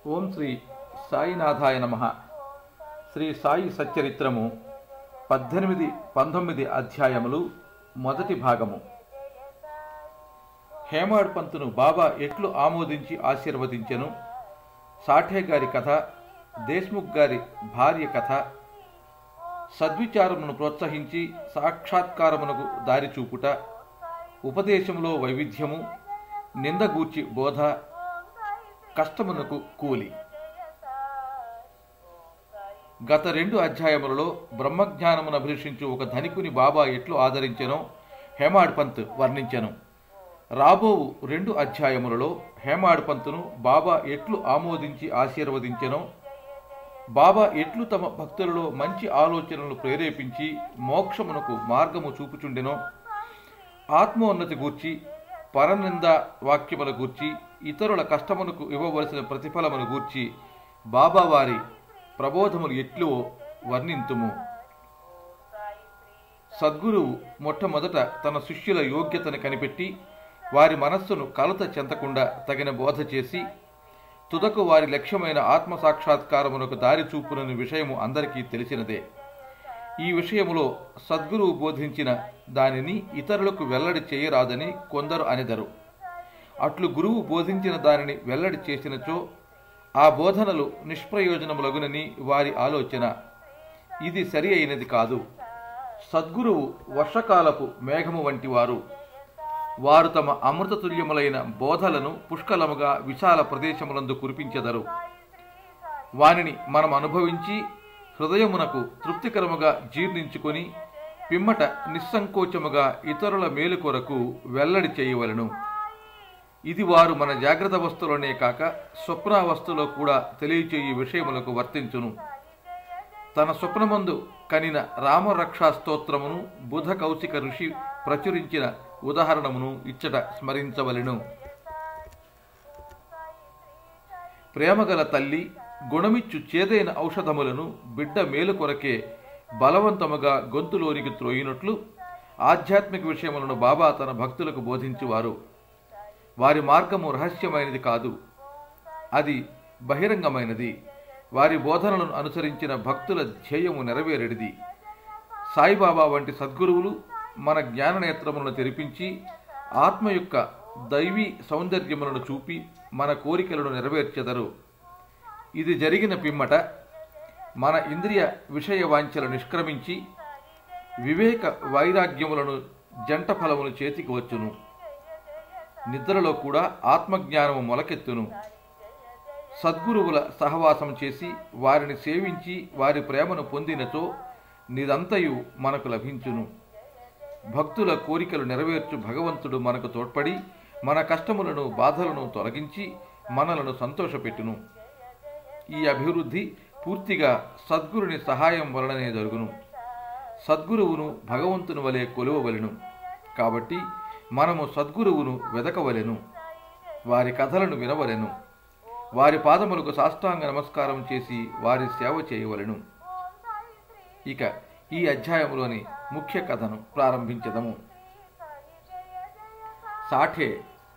ఓం శ్రీ సాయినాథాయ నమ శ్రీ సాయి సచ్చరిత్రము పద్దెనిమిది పంతొమ్మిది అధ్యాయములు మొదటి భాగము హేమాడ్ పంతును బాబా ఎట్లు ఆమోదించి ఆశీర్వదించెను సాఠే గారి కథ దేశ్ముఖ్ గారి భార్య కథ సద్విచారమును ప్రోత్సహించి సాక్షాత్కారమునకు దారి చూపుట ఉపదేశంలో వైవిధ్యము నిందగూర్చి బోధ కష్టమునకు కూలి గత రెండు అధ్యాయములలో బ్రహ్మజ్ఞానమును అభిలషించు ఒక ధనికుని బాబా ఎట్లు ఆదరించెనో హేమాడ్ పంత్ వర్ణించెను రాబోవు రెండు అధ్యాయములలో హేమాడ్ పంతును బాబా ఎట్లు ఆమోదించి ఆశీర్వదించెనో బాబా ఎట్లు తమ భక్తులలో మంచి ఆలోచనలు ప్రేరేపించి మోక్షమునకు మార్గము చూపుచుండెనో ఆత్మోన్నతి గూర్చి పరనింద వాక్యముల గూర్చి ఇతరుల కష్టమునకు ఇవ్వవలసిన ప్రతిఫలమును గూర్చి బాబా వారి ప్రబోధములు ఎట్లు వర్ణింతుము సద్గురువు మొట్టమొదట తన శిష్యుల యోగ్యతను కనిపెట్టి వారి మనస్సును కలత చెందకుండా తగిన బోధ చేసి తుదకు వారి లక్ష్యమైన ఆత్మ సాక్షాత్కారమునకు దారి చూపునని విషయము అందరికీ తెలిసినదే ఈ విషయములో సద్గురువు బోధించిన దానిని ఇతరులకు వెల్లడి చేయరాదని కొందరు అనిదరు అట్లు గురువు బోధించిన దానిని వెల్లడి చేసినచో ఆ బోధనలు నిష్ప్రయోజనములగునని వారి ఆలోచన ఇది సరి అయినది కాదు సద్గురువు వర్షకాలపు మేఘము వంటి వారు వారు తమ అమృతతుల్యములైన బోధలను పుష్కలముగా విశాల ప్రదేశములందు కురిపించెదరు వానిని మనం అనుభవించి హృదయమునకు తృప్తికరముగా జీర్ణించుకొని పిమ్మట నిస్సంకోచముగా ఇతరుల మేలు కొరకు వెల్లడి చేయవలను ఇది వారు మన జాగ్రత్త వస్తువులనే కాక స్వప్నావస్థలో కూడా తెలియచేయి విషయములకు వర్తించును తన స్వప్నమందు కనిన రామరక్షా స్తోత్రమును బుధ కౌశిక ఋషి ప్రచురించిన ఉదాహరణమును ఇచ్చట స్మరించవలెను ప్రేమగల తల్లి గుణమిచ్చు చేదైన ఔషధములను బిడ్డ మేలు కొరకే బలవంతముగా గొంతులోనికి త్రోయినట్లు ఆధ్యాత్మిక విషయములను బాబా తన భక్తులకు బోధించువారు వారి మార్గము రహస్యమైనది కాదు అది బహిరంగమైనది వారి బోధనలను అనుసరించిన భక్తుల ధ్యేయము నెరవేరెడిది సాయిబాబా వంటి సద్గురువులు మన జ్ఞాననేత్రములను తెరిపించి ఆత్మ యొక్క దైవీ సౌందర్యములను చూపి మన కోరికలను నెరవేర్చెదరు ఇది జరిగిన పిమ్మట మన ఇంద్రియ విషయ వాంఛలు నిష్క్రమించి వివేక వైరాగ్యములను జంట ఫలములు చేతికి వచ్చును నిద్రలో కూడా ఆత్మజ్ఞానము మొలకెత్తును సద్గురువుల సహవాసం చేసి వారిని సేవించి వారి ప్రేమను పొందినచో నిదంతయు మనకు లభించును భక్తుల కోరికలు నెరవేర్చు భగవంతుడు మనకు తోడ్పడి మన కష్టములను బాధలను తొలగించి మనలను సంతోషపెట్టును ఈ అభివృద్ధి పూర్తిగా సద్గురుని సహాయం వలననే జరుగును సద్గురువును భగవంతుని వలె కొలువవలెను కాబట్టి మనము సద్గురువును వెదకవలెను వారి కథలను వినవలెను వారి పాదములకు సాష్టాంగ నమస్కారం చేసి వారి సేవ చేయవలెను ఇక ఈ అధ్యాయంలోని ముఖ్య కథను ప్రారంభించదము సాఠే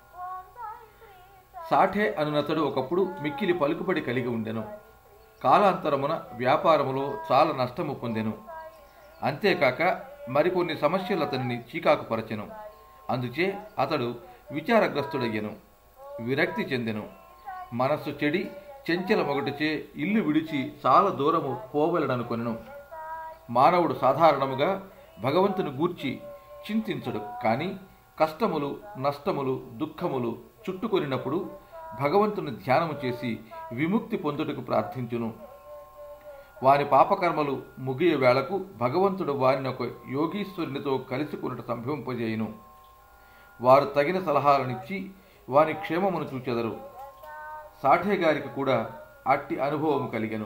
సాఠే అనునతడు ఒకప్పుడు మిక్కిలి పలుకుబడి కలిగి ఉండెను కాలాంతరమున వ్యాపారములో చాలా నష్టము పొందెను అంతేకాక మరికొన్ని సమస్యలు అతనిని చీకాకు పరచెను అందుచే అతడు విచారగ్రస్తుడయ్యెను విరక్తి చెందెను మనస్సు చెడి చెంచల మొగటిచే ఇల్లు విడిచి చాలా దూరము పోవలననుకొనెను మానవుడు సాధారణముగా భగవంతుని గూర్చి చింతించడు కానీ కష్టములు నష్టములు దుఃఖములు చుట్టుకొనినప్పుడు భగవంతుని ధ్యానము చేసి విముక్తి పొందుటకు ప్రార్థించును వారి పాపకర్మలు ముగియ వేళకు భగవంతుడు వారిని ఒక యోగీశ్వరునితో కలిసికొనుట సంభవింపజేయును వారు తగిన సలహాలనిచ్చి వారి క్షేమమును చూచెదరు సాఠే గారికి కూడా అట్టి అనుభవము కలిగెను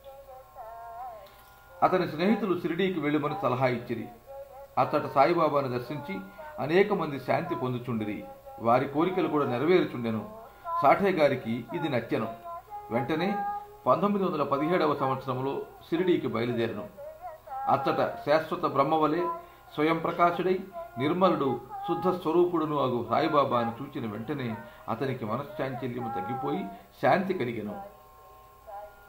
అతని స్నేహితులు షిరిడీకి వెళ్ళమని సలహా ఇచ్చిరి అతట సాయిబాబాను దర్శించి అనేక మంది శాంతి పొందుచుండిరి వారి కోరికలు కూడా నెరవేరుచుండెను సాఠే గారికి ఇది నచ్చెను వెంటనే పంతొమ్మిది వందల పదిహేడవ సంవత్సరంలో షిరిడీకి బయలుదేరను అచ్చట శాశ్వత బ్రహ్మవలే స్వయం ప్రకాశుడై నిర్మలుడు శుద్ధ స్వరూపుడును అగు సాయిబాబాను చూచిన వెంటనే అతనికి మనశ్చాంచల్యము తగ్గిపోయి శాంతి కలిగెను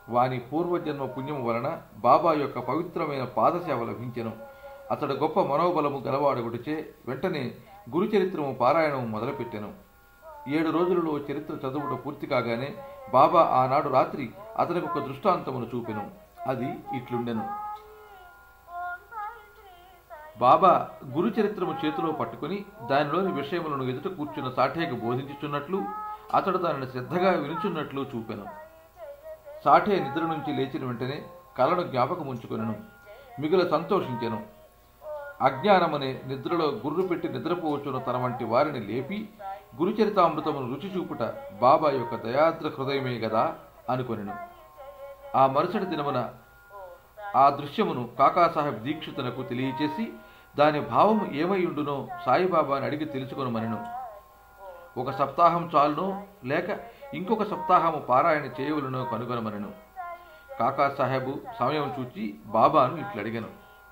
వాని పూర్వజన్మ పుణ్యము వలన బాబా యొక్క పవిత్రమైన పాదసేవ లభించెను అతడు గొప్ప మనోబలము గలవాడగుడిచే వెంటనే గురుచరిత్రము పారాయణము మొదలుపెట్టెను ఏడు రోజులలో చరిత్ర చదువుట పూర్తి కాగానే బాబా ఆనాడు రాత్రి అతనికి ఒక దృష్టాంతమును చూపెను అది ఇట్లుండెను బాబా గురు చరిత్రము చేతిలో పట్టుకుని దానిలోని విషయములను ఎదుట కూర్చున్న సాఠేకి బోధించుచున్నట్లు అతడు దానిని శ్రద్ధగా వినుచున్నట్లు చూపెను సాఠే నిద్ర నుంచి లేచిన వెంటనే కలను జ్ఞాపకముంచుకొనెను మిగుల సంతోషించెను అజ్ఞానమనే నిద్రలో గుర్రు పెట్టి నిద్రపోవచ్చున్న తన వంటి వారిని లేపి గురుచరితామృతమును రుచి చూపుట బాబా యొక్క దయాద్ర హృదయమే గదా అనుకొనెను ఆ మరుసటి దినమున ఆ దృశ్యమును కాకాసాహెబ్ దీక్షితునకు తెలియచేసి దాని భావము ఏమైయుండునో సాయిబాబాని అడిగి తెలుసుకొనమనెను ఒక సప్తాహం చాలునో లేక ఇంకొక సప్తాహము పారాయణ చేయవలనో కనుగొనమనెను కాకాసాహెబు సమయం చూచి బాబాను ఇట్లడిగను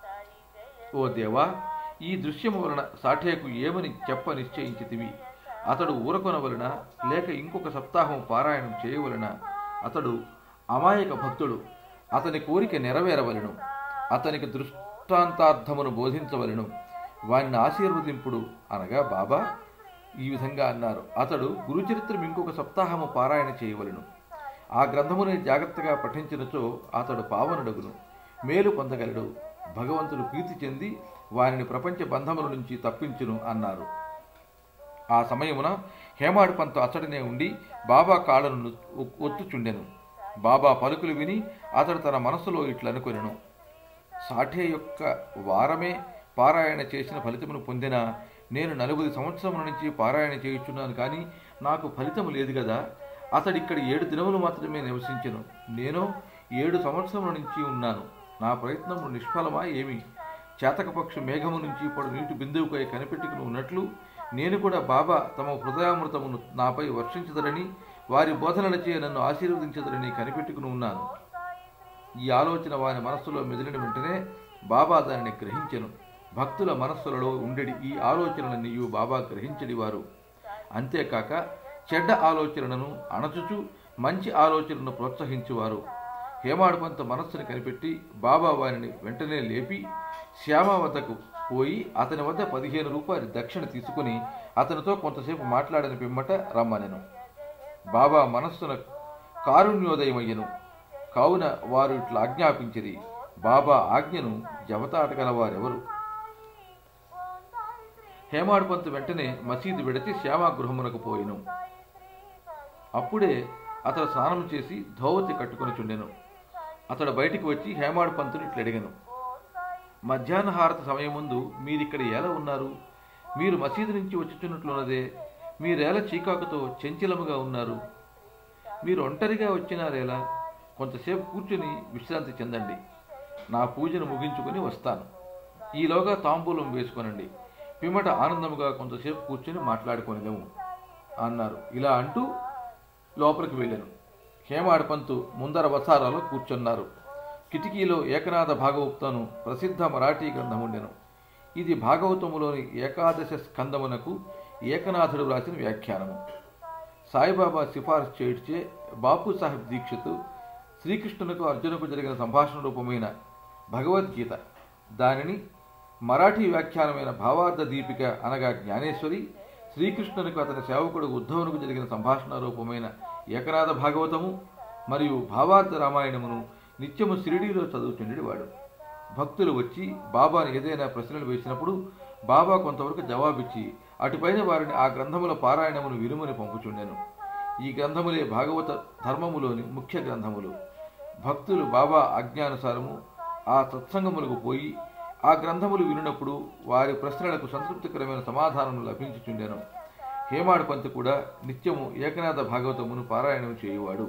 ఓ దేవా ఈ దృశ్యము వలన సాఠేకు ఏమని చెప్ప నిశ్చయించితివి అతడు ఊరకొనవలన లేక ఇంకొక సప్తాహం పారాయణం చేయవలన అతడు అమాయక భక్తుడు అతని కోరిక నెరవేరవలను అతనికి దృష్టాంతార్థమును బోధించవలను వారిని ఆశీర్వదింపుడు అనగా బాబా ఈ విధంగా అన్నారు అతడు గురుచరిత్రం ఇంకొక సప్తాహము పారాయణ చేయవలను ఆ గ్రంథముని జాగ్రత్తగా పఠించినచో అతడు పావనుడగును మేలు పొందగలడు భగవంతుడు ప్రీతి చెంది వారిని ప్రపంచ బంధముల నుంచి తప్పించును అన్నారు ఆ సమయమున హేమాడు పంత అతడినే ఉండి బాబా కాళ్ళను ఒత్తుచుండెను బాబా పలుకులు విని అతడు తన మనసులో ఇట్లనుకొనెను సాఠే యొక్క వారమే పారాయణ చేసిన ఫలితమును పొందిన నేను నలుగురి సంవత్సరముల నుంచి పారాయణ చేయుచున్నాను కానీ నాకు ఫలితము లేదు కదా అతడు ఇక్కడ ఏడు దినములు మాత్రమే నివసించెను నేను ఏడు సంవత్సరముల నుంచి ఉన్నాను నా ప్రయత్నము నిష్ఫలమా ఏమి చేతకపక్ష మేఘము నుంచి పడు నీటి బిందువుకై కనిపెట్టుకుని ఉన్నట్లు నేను కూడా బాబా తమ హృదయామృతమును నాపై వర్షించదరని వారి బోధనలచే నన్ను ఆశీర్వదించదరని కనిపెట్టుకుని ఉన్నాను ఈ ఆలోచన వారి మనస్సులో మెదిలిన వెంటనే బాబా దానిని గ్రహించెను భక్తుల మనస్సులలో ఉండేది ఈ ఆలోచనలన్నీయు బాబా గ్రహించడి వారు అంతేకాక చెడ్డ ఆలోచనలను అణచుచు మంచి ఆలోచనను ప్రోత్సహించువారు హేమాడుపంత మనస్సును కనిపెట్టి బాబా వారిని వెంటనే లేపి శ్యామ వద్దకు పోయి అతని వద్ద పదిహేను రూపాయలు దక్షిణ తీసుకుని అతనితో కొంతసేపు మాట్లాడని పిమ్మట రమ్మనెను బాబా మనస్సున కారుణ్యోదయమయ్యను కావున వారు ఇట్లా ఆజ్ఞాపించిరి బాబా ఆజ్ఞను జవతాటగల వారెవరు హేమాడుపంతు వెంటనే మసీదు విడిచి శ్యామాగృహమునకు పోయిను అప్పుడే అతడు స్నానం చేసి ధోవతి కట్టుకుని చుండెను అతడు బయటికి వచ్చి హేమాడు పంతుని ఇట్లా అడిగాను మధ్యాహ్న హారత సమయం ముందు మీరిక్కడ ఎలా ఉన్నారు మీరు మసీదు నుంచి వచ్చుచున్నట్లున్నదే మీరేల చీకాకుతో చెంచలముగా ఉన్నారు మీరు ఒంటరిగా వచ్చినారేలా కొంతసేపు కూర్చుని విశ్రాంతి చెందండి నా పూజను ముగించుకొని వస్తాను ఈలోగా తాంబూలం వేసుకొనండి పిమ్మట ఆనందముగా కొంతసేపు కూర్చుని మాట్లాడుకొనిదేము అన్నారు ఇలా అంటూ లోపలికి వెళ్ళాను హేమాడపంతు ముందర వసారాలో కూర్చున్నారు కిటికీలో ఏకనాథ భాగవతను ప్రసిద్ధ మరాఠీ గ్రంథం ఉండెను ఇది భాగవతములోని ఏకాదశ స్కందమునకు ఏకనాథుడు వ్రాసిన వ్యాఖ్యానము సాయిబాబా సిఫారసు చేయుడిచే బాపు సాహెబ్ దీక్షితు శ్రీకృష్ణునకు అర్జునకు జరిగిన సంభాషణ రూపమైన భగవద్గీత దానిని మరాఠీ వ్యాఖ్యానమైన భావార్థ దీపిక అనగా జ్ఞానేశ్వరి శ్రీకృష్ణునికి అతని సేవకుడు ఉద్ధవునికి జరిగిన సంభాషణ రూపమైన ఏకనాథ భాగవతము మరియు భావార్థ రామాయణమును నిత్యము షిరిడీలో చదువుతుండేవాడు భక్తులు వచ్చి బాబాను ఏదైనా ప్రశ్నలు వేసినప్పుడు బాబా కొంతవరకు జవాబిచ్చి అటుపైన వారిని ఆ గ్రంథముల పారాయణమును వినుమని పంపుచుండెను ఈ గ్రంథములే భాగవత ధర్మములోని ముఖ్య గ్రంథములు భక్తులు బాబా ఆజ్ఞానుసారము ఆ సత్సంగములకు పోయి ఆ గ్రంథములు వినున్నప్పుడు వారి ప్రశ్నలకు సంతృప్తికరమైన సమాధానం లభించుచుండెను హేమాడు పంత్ కూడా నిత్యము ఏకనాథ భాగవతమును పారాయణం చేయువాడు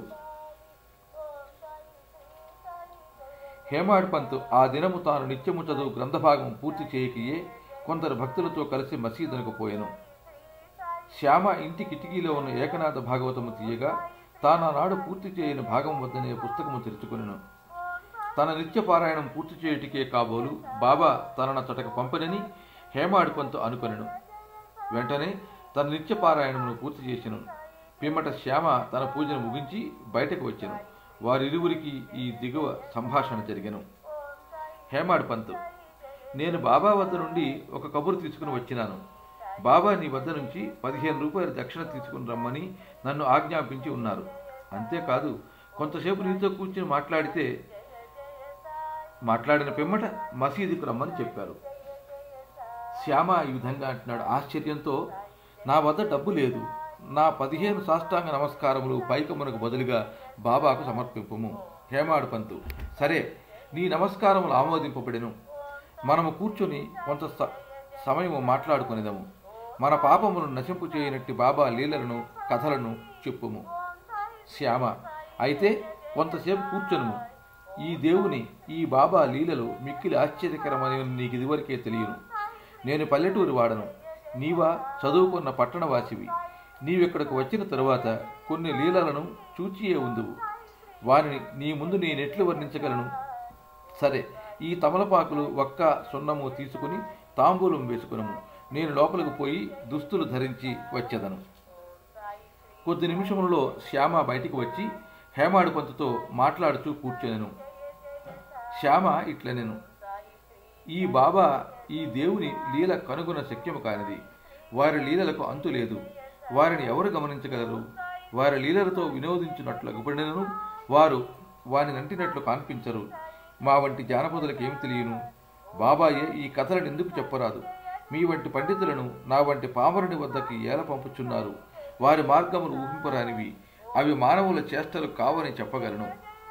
హేమాడ్ పంత్ ఆ దినము తాను నిత్యము చదువు గ్రంథభాగం పూర్తి చేయకయే కొందరు భక్తులతో కలిసి మసీదునకు పోయెను శ్యామ ఇంటి కిటికీలో ఉన్న ఏకనాథ భాగవతము తీయగా తాను ఆనాడు పూర్తి చేయని భాగం వద్దనే పుస్తకము తెరుచుకొనెను తన నిత్య పారాయణం పూర్తి చేయుటికే కాబోలు బాబా తననతటకు పంపనని హేమాడు పంతు అనుకొనెను వెంటనే తన నిత్య పారాయణమును పూర్తి చేసెను పిమ్మట శ్యామ తన పూజను ముగించి బయటకు వచ్చెను వారిరువురికి ఈ దిగువ సంభాషణ జరిగెను హేమాడ్ పంత్ నేను బాబా వద్ద నుండి ఒక కబురు తీసుకుని వచ్చినాను బాబా నీ వద్ద నుంచి పదిహేను రూపాయలు దక్షిణ తీసుకుని రమ్మని నన్ను ఆజ్ఞాపించి ఉన్నారు అంతేకాదు కొంతసేపు నీతో కూర్చుని మాట్లాడితే మాట్లాడిన పిమ్మట మసీదుకు రమ్మని చెప్పారు శ్యామ ఈ విధంగా అంటున్నాడు ఆశ్చర్యంతో నా వద్ద డబ్బు లేదు నా పదిహేను సాష్టాంగ నమస్కారములు పైకమునకు బదులుగా బాబాకు సమర్పింపము హేమాడు పంతు సరే నీ నమస్కారములు ఆమోదింపబడెను మనము కూర్చొని కొంత స- సమయము మాట్లాడుకునేదము మన పాపములను నశింపు చేయనట్టి బాబా లీలలను కథలను చెప్పుము శ్యామ అయితే కొంతసేపు కూర్చొనుము ఈ దేవుని ఈ బాబా లీలలు మిక్కిలి ఆశ్చర్యకరమని నీకు ఇదివరకే తెలియను నేను పల్లెటూరు వాడను నీవా చదువుకున్న పట్టణవాసివి నీవిక్కడకు వచ్చిన తరువాత కొన్ని లీలలను చూచియే ఉందువు వారిని నీ ముందు నేనెట్లు వర్ణించగలను సరే ఈ తమలపాకులు ఒక్క సున్నము తీసుకుని తాంబూలం వేసుకునము నేను లోపలికి పోయి దుస్తులు ధరించి వచ్చేదను కొద్ది నిమిషములలో శ్యామ బయటికి వచ్చి హేమాడు పంతుతో మాట్లాడుచూ కూర్చొనెను శ్యామ ఇట్లనెను ఈ బాబా ఈ దేవుని లీల కనుగొన శక్యము కానిది వారి లీలలకు అంతు లేదు వారిని ఎవరు గమనించగలరు వారి లీలలతో వినోదించినట్లు అగుపడినను వారు వాని నంటినట్లు కాన్పించరు మా వంటి జానపదులకు ఏం తెలియను బాబాయే ఈ కథలను ఎందుకు చెప్పరాదు మీ వంటి పండితులను నా వంటి పామరుని వద్దకి ఏల పంపుచున్నారు వారి మార్గములు ఊహింపరానివి అవి మానవుల చేష్టలు కావని చెప్పగలను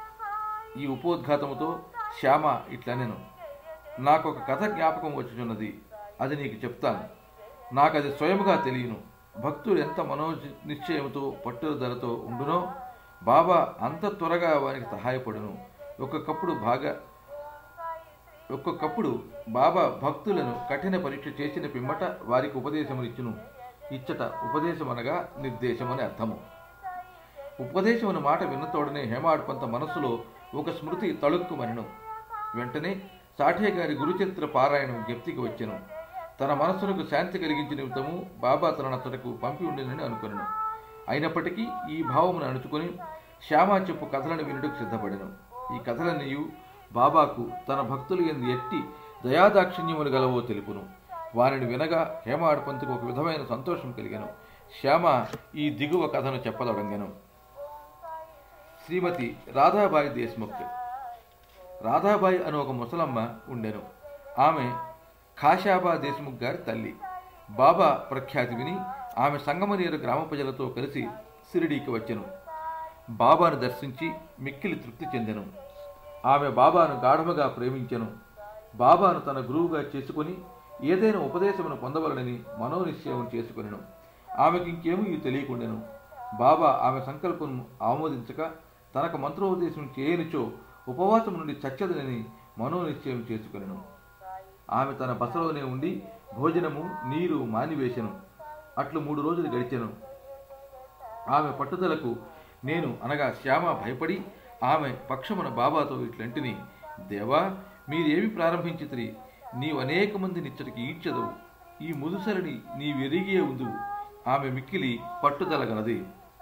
ఈ ఉపోద్ఘాతముతో శ్యామ ఇట్లనెను నాకు ఒక కథ జ్ఞాపకం వచ్చుచున్నది అది నీకు చెప్తాను నాకు అది స్వయముగా తెలియను భక్తుడు ఎంత మనో నిశ్చయముతో పట్టుదలతో ఉండునో బాబా అంత త్వరగా వారికి సహాయపడును ఒక్కొక్కప్పుడు బాగా ఒక్కొక్కప్పుడు బాబా భక్తులను కఠిన పరీక్ష చేసిన పిమ్మట వారికి ఉపదేశమునిచ్చును ఇచ్చట ఉపదేశమనగా నిర్దేశమని అర్థము ఉపదేశమున మాట విన్నతోడనే హేమాడ్ పంత మనస్సులో ఒక స్మృతి తళుక్కుమనెను వెంటనే సాఠే గారి గురుచరిత్ర పారాయణం జ్ఞప్తికి వచ్చెను తన మనస్సునకు శాంతి కలిగించిన నిమిత్తము బాబా తనను అతడకు పంపి ఉండినని అనుకొనెను అయినప్పటికీ ఈ భావమును అణుచుకొని శ్యామా చెప్పు కథలను వినుటకు సిద్ధపడెను ఈ కథలన్నీయు బాబాకు తన భక్తులు ఎందు ఎట్టి దయాదాక్షిణ్యములు గలవో తెలుపును వారిని వినగా హేమాడ్ పంతుకు ఒక విధమైన సంతోషం కలిగెను శ్యామ ఈ దిగువ కథను చెప్పదొడంగెను శ్రీమతి రాధాబాయి దేశ్ముఖ్ రాధాబాయి అను ఒక ముసలమ్మ ఉండెను ఆమె ఖాషాబా దేశ్ముఖ్ గారి తల్లి బాబా ప్రఖ్యాతి విని ఆమె సంగమనీరు గ్రామ ప్రజలతో కలిసి సిరిడీకి వచ్చెను బాబాను దర్శించి మిక్కిలి తృప్తి చెందెను ఆమె బాబాను గాఢముగా ప్రేమించెను బాబాను తన గురువుగా చేసుకుని ఏదైనా ఉపదేశమును పొందవలనని మనోనిశ్చయం చేసుకునెను ఆమెకి ఇంకేమీ తెలియకుండెను బాబా ఆమె సంకల్పం ఆమోదించక తనకు మంత్రోపదేశం చేయనిచో ఉపవాసం నుండి చచ్చదనని మనోనిశ్చయం చేసుకునెను ఆమె తన బసలోనే ఉండి భోజనము నీరు మానివేశను అట్లు మూడు రోజులు గడిచెను ఆమె పట్టుదలకు నేను అనగా శ్యామ భయపడి ఆమె పక్షమున బాబాతో ఇట్లంటిని దేవా మీరేమి ప్రారంభించితిరి నీవు అనేక మంది నిచ్చటికి ఈడ్చదవు ఈ ముదుసరిని నీవెరిగే ఉందువు ఆమె మిక్కిలి పట్టుదల గలది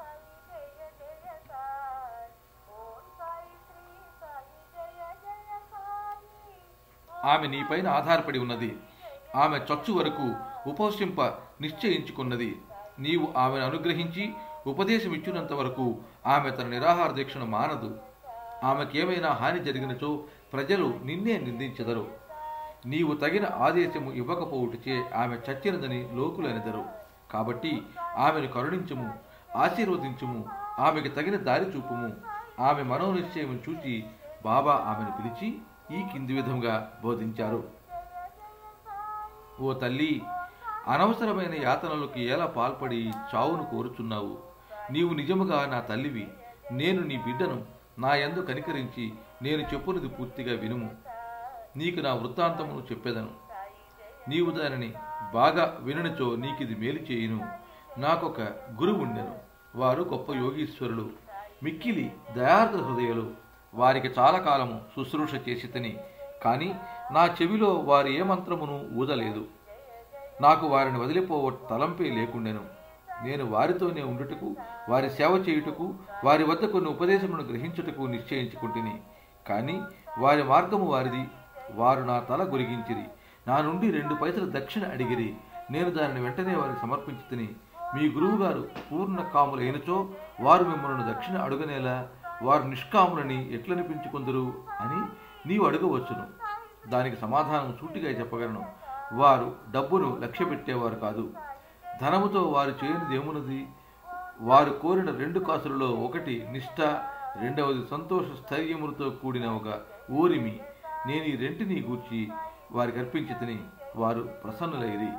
ఆమె నీపైన ఆధారపడి ఉన్నది ఆమె చచ్చు వరకు ఉపవసింప నిశ్చయించుకున్నది నీవు ఆమెను అనుగ్రహించి ఉపదేశం ఇచ్చినంత వరకు ఆమె తన నిరాహార దీక్షను మానదు ఆమెకేమైనా హాని జరిగినచో ప్రజలు నిన్నే నిందించెదరు నీవు తగిన ఆదేశము ఇవ్వకపోవుటచే ఆమె చచ్చినదని లోకులనెదరు కాబట్టి ఆమెను కరుణించుము ఆశీర్వదించుము ఆమెకు తగిన దారి చూపుము ఆమె మనోనిశ్చయం చూచి బాబా ఆమెను పిలిచి ఈ కింది విధంగా బోధించారు ఓ తల్లి అనవసరమైన యాతనలకు ఎలా పాల్పడి చావును కోరుచున్నావు నీవు నిజముగా నా తల్లివి నేను నీ బిడ్డను నా యందు కనికరించి నేను చెప్పునది పూర్తిగా వినుము నీకు నా వృత్తాంతమును చెప్పెదను నీవు దానిని బాగా విననిచో నీకిది మేలు చేయును నాకొక గురువు ఉండెను వారు గొప్ప యోగీశ్వరులు మిక్కిలి దయార్థ హృదయులు వారికి చాలా కాలము శుశ్రూష చేసితని కానీ నా చెవిలో వారి ఏ మంత్రమును ఊదలేదు నాకు వారిని వదిలిపోవ తలంపే లేకుండెను నేను వారితోనే ఉండుటకు వారి సేవ చేయుటకు వారి వద్ద కొన్ని ఉపదేశములను గ్రహించుటకు నిశ్చయించుకుంటుని కానీ వారి మార్గము వారిది వారు నా తల గొరిగించిరి నా నుండి రెండు పైసలు దక్షిణ అడిగిరి నేను దానిని వెంటనే వారికి సమర్పించి తిని మీ గురువుగారు పూర్ణ కాములైనచో వారు మిమ్మల్ని దక్షిణ అడుగనేలా వారు నిష్కాములని ఎట్లనిపించుకుందరు అని నీవు అడగవచ్చును దానికి సమాధానం సూటిగా చెప్పగలను వారు డబ్బును లక్ష్య పెట్టేవారు కాదు ధనముతో వారు చేయనిది ఏమున్నది వారు కోరిన రెండు కాసులలో ఒకటి నిష్ఠ రెండవది సంతోష స్థైర్యములతో కూడిన ఒక ఓరిమి నేను ఈ రెంటిని గూర్చి వారికి అర్పించి తిని వారు ప్రసన్నులైరి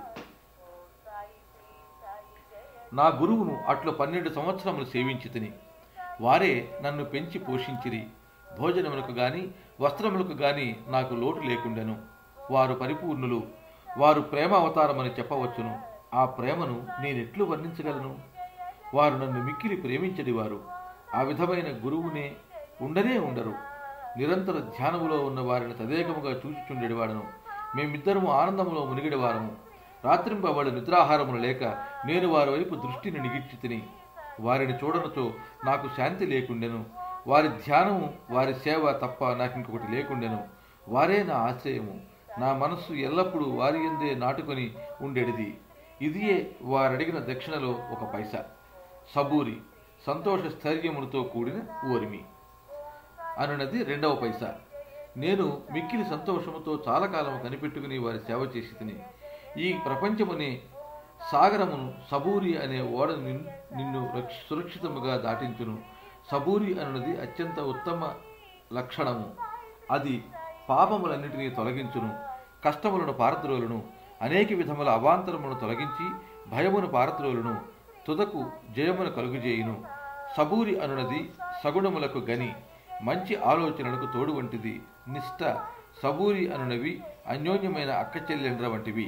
నా గురువును అట్లు పన్నెండు సంవత్సరములు సేవించి తిని వారే నన్ను పెంచి పోషించిరి భోజనములకు గాని వస్త్రములకు గాని నాకు లోటు లేకుండెను వారు పరిపూర్ణులు వారు ప్రేమ అవతారమని చెప్పవచ్చును ఆ ప్రేమను నేనెట్లు వర్ణించగలను వారు నన్ను మిక్కిలి ప్రేమించడి వారు ఆ విధమైన గురువునే ఉండనే ఉండరు నిరంతర ధ్యానములో ఉన్న వారిని తదేకముగా చూచుచుండెడివాడను మేమిద్దరము ఆనందములో మునిగిడివారము రాత్రింపవాడు నిద్రాహారములు లేక నేను వారి వైపు దృష్టిని నిగిర్చి తిని వారిని చూడనతో నాకు శాంతి లేకుండెను వారి ధ్యానము వారి సేవ తప్ప నాకు ఇంకొకటి లేకుండెను వారే నా ఆశ్రయము నా మనస్సు ఎల్లప్పుడూ వారి ఎందే నాటుకొని ఉండేటిది ఇదియే వారడిగిన దక్షిణలో ఒక పైసా సబూరి సంతోష స్థైర్యములతో కూడిన ఓరిమి అనున్నది రెండవ పైసా నేను మిక్కిలి సంతోషముతో చాలా కాలం కనిపెట్టుకుని వారి సేవ చేసి తిని ఈ ప్రపంచమునే సాగరమును సబూరి అనే ఓడను నిన్- నిన్ను రక్ష- సురక్షితముగా దాటించును సబూరి అనున్నది అత్యంత ఉత్తమ లక్షణము అది పాపములన్నిటినీ తొలగించును కష్టములను పారద్రోలును అనేక విధముల అవాంతరములను తొలగించి భయమును పారద్రోలును తుదకు జయమును కలుగుజేయును సబూరి అనునది సగుణములకు గని మంచి ఆలోచనలకు తోడు వంటిది నిష్ఠ సబూరి అనునవి అన్యోన్యమైన అక్కచెల్లెండ్ర వంటివి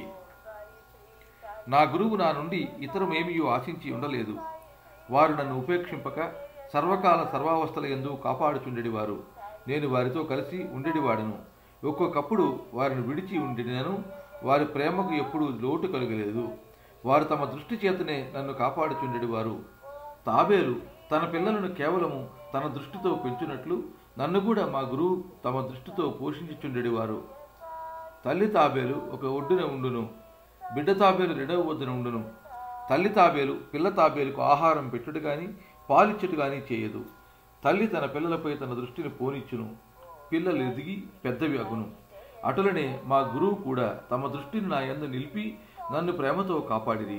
నా గురువు నా నుండి ఇతరమేమియో ఆశించి ఉండలేదు వారు నన్ను ఉపేక్షింపక సర్వకాల సర్వావస్థల ఎందు కాపాడుచుండెడివారు నేను వారితో కలిసి ఉండేడివాడను ఒక్కొక్కప్పుడు వారిని విడిచి ఉండినను వారి ప్రేమకు ఎప్పుడూ లోటు కలగలేదు వారు తమ దృష్టి చేతనే నన్ను కాపాడుచుండెడివారు తాబేలు తన పిల్లలను కేవలము తన దృష్టితో పెంచునట్లు నన్ను కూడా మా గురువు తమ దృష్టితో పోషించుచుండెడివారు తల్లి తాబేలు ఒక ఒడ్డున ఉండును బిడ్డ తాబేలు రెండవ ఒడ్డున ఉండును తల్లి తాబేలు పిల్ల తాబేలుకు ఆహారం పెట్టుడు గాని పాలిచ్చుట గాని చేయదు తల్లి తన పిల్లలపై తన దృష్టిని పోనిచ్చును పిల్లలు ఎదిగి పెద్దవి అగును అటులనే మా గురువు కూడా తమ దృష్టిని నా యందు నిలిపి నన్ను ప్రేమతో కాపాడిరి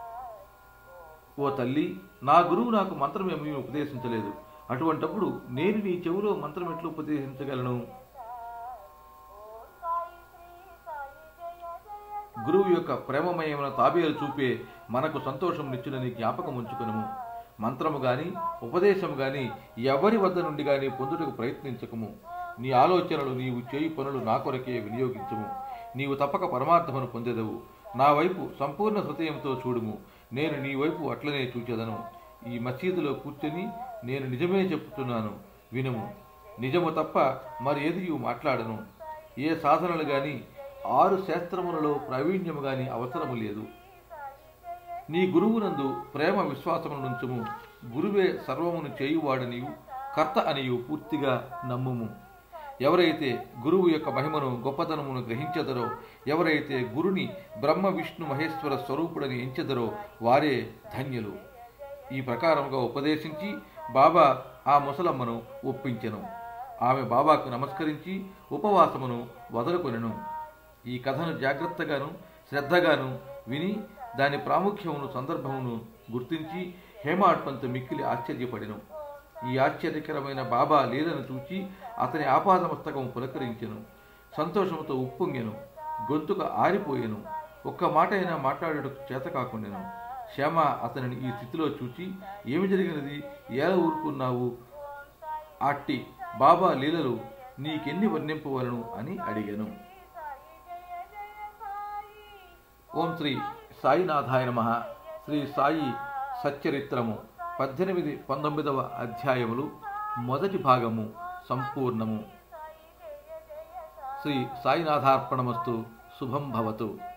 ఓ తల్లి నా గురువు నాకు మంత్రం ఏమీ ఉపదేశించలేదు అటువంటప్పుడు నేను నీ చెవిలో మంత్రం ఎట్లు ఉపదేశించగలను గురువు యొక్క ప్రేమమయమైన తాబేలు చూపే మనకు సంతోషం నిచ్చునని జ్ఞాపకం ఉంచుకునము మంత్రము గాని ఉపదేశము గాని ఎవరి వద్ద నుండి గాని పొందుటకు ప్రయత్నించకము నీ ఆలోచనలు నీవు చేయి పనులు నా కొరకే వినియోగించము నీవు తప్పక పరమార్థమును పొందెదవు నా వైపు సంపూర్ణ హృదయంతో చూడుము నేను నీ వైపు అట్లనే చూచెదను ఈ మసీదులో కూర్చొని నేను నిజమే చెప్తున్నాను వినుము నిజము తప్ప మరి ఏది మాట్లాడను ఏ సాధనలు గాని ఆరు శాస్త్రములలో ప్రావీణ్యము గాని అవసరము లేదు నీ గురువునందు ప్రేమ విశ్వాసమును నుంచుము గురువే సర్వమును చేయువాడనియు కర్త అనియు పూర్తిగా నమ్ముము ఎవరైతే గురువు యొక్క మహిమను గొప్పతనమును గ్రహించెదరో ఎవరైతే గురుని బ్రహ్మ విష్ణు మహేశ్వర స్వరూపుడని ఎంచెదరో వారే ధన్యులు ఈ ప్రకారముగా ఉపదేశించి బాబా ఆ ముసలమ్మను ఒప్పించెను ఆమె బాబాకు నమస్కరించి ఉపవాసమును వదలుకొనెను ఈ కథను జాగ్రత్తగాను శ్రద్ధగాను విని దాని ప్రాముఖ్యమును సందర్భమును గుర్తించి హేమాడ్పంతు మిక్కిలి ఆశ్చర్యపడెను ఈ ఆశ్చర్యకరమైన బాబా లీలను చూచి అతని ఆపాదమస్తకం పులకరించెను సంతోషముతో ఉప్పొంగెను గొంతుక ఆరిపోయెను ఒక్క మాట అయినా మాట్లాడటకు చేత కాకుండెను శ్యామ అతనిని ఈ స్థితిలో చూచి ఏమి జరిగినది ఎలా ఊరుకున్నావు అట్టి బాబా లీలలు నీకెన్ని వర్ణింపవలను అని అడిగాను ఓం శ్రీ సాయినాథాయ నమ శ్రీ సాయి సచ్చరిత్రము పద్దెనిమిది పంతొమ్మిదవ అధ్యాయములు మొదటి భాగము సంపూర్ణము శ్రీ సాయినాథార్పణమస్తు శుభం భవతు